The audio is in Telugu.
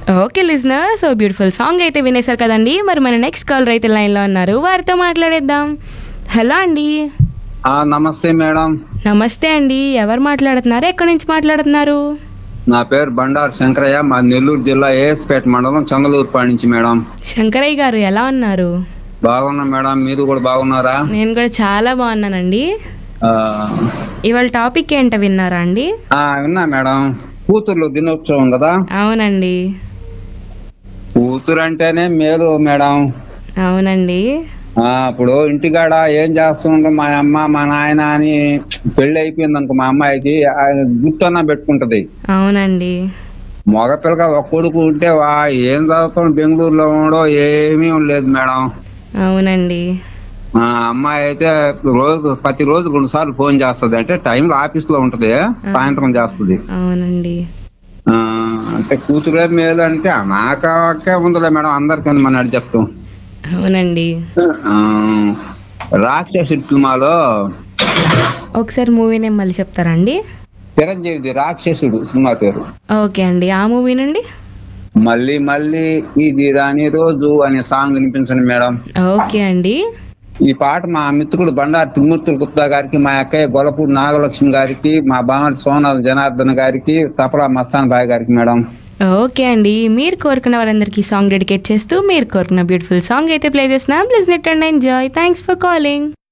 okay listener so beautiful song అయితే వినేశారు కదండి మరి మన నెక్స్ట్ కాల్ రైతు లైన్లో ఉన్నారు వారితో మాట్లాడేద్దాం హలో అండి ఆ నమస్తే మేడం నమస్తే అండి ఎవరు మాట్లాడుతున్నారు ఎక్కడి నుంచి మాట్లాడుతున్నారు నా పేరు బండారు శంకరయ్య మా నెల్లూరు జిల్లా ఏఎస్పేట మండలం చంగలూరుపాడు నుంచి మేడం శంకరయ్య గారు ఎలా ఉన్నారు బాగున్నా మేడం మీరు కూడా బాగున్నారా నేను కూడా చాలా బాగున్నానండి ఆ, ఇవాళ టాపిక్ ఏంటో విన్నారా అండి ఆ, విన్నా మేడం కూతుర్లు దినోత్సవం కదా అవునండి కూతురు అంటేనే మేలు మేడం అవునండి ఆ ఇప్పుడు ఇంటికాడ ఏం చేస్తుండ్రు మా అమ్మ మా నాయన అని పెళ్లి అయిపోయింది అనుకో మా అమ్మాయికి ఆయన గుర్తన్నా పెట్టుకుంటది అవునండి మగ పిల్లగా ఒక కొడుకు ఉంటే వా ఏం చదువుతాం బెంగళూరులో ఉండో ఏమీ లేదు మేడం అవునండి ఆ అమ్మాయి అయితే రోజు ప్రతి రోజు రెండు సార్లు ఫోన్ చేస్తది అంటే టైంలో ఆఫీస్ లో ఉంటది సాయంత్రం చేస్తది అవునండి ఆ అంటే కూతురే మేలు అంటే నాకే ఉందిలే మేడం అందరికీ మన అడి చెప్తాం అవునండి ఆ, రాక్షసుడి సినిమాలో ఒకసారి మూవీ నేమ్ మళ్ళీ చెప్తారా అండి చిరంజీవిది రాక్షసుడు సినిమా పేరు ఓకే అండి ఆ మూవీ నుండి మళ్ళీ మళ్ళీ ఇది రాని రోజు అనే సాంగ్ వినిపించండి మేడం ఓకే అండి ఈ పాట మా మిత్రుడు బండారు తిమ్మూర్తుల గుప్తా గారికి మా అక్కయ్య గొలపూడి నాగలక్ష్మి గారికి మా బామతి సోనాల్ జనార్దన్ గారికి తపలా మస్తాన్ బాయ్ గారికి మేడం ఓకే అండి మీరు కోరుకున్న వారందరికీ సాంగ్ డెడికేట్ చేస్తూ మీరు కోరుకున్న బ్యూటిఫుల్ సాంగ్ అయితే ప్లే చేస్తున్నాం please net and enjoy thanks for calling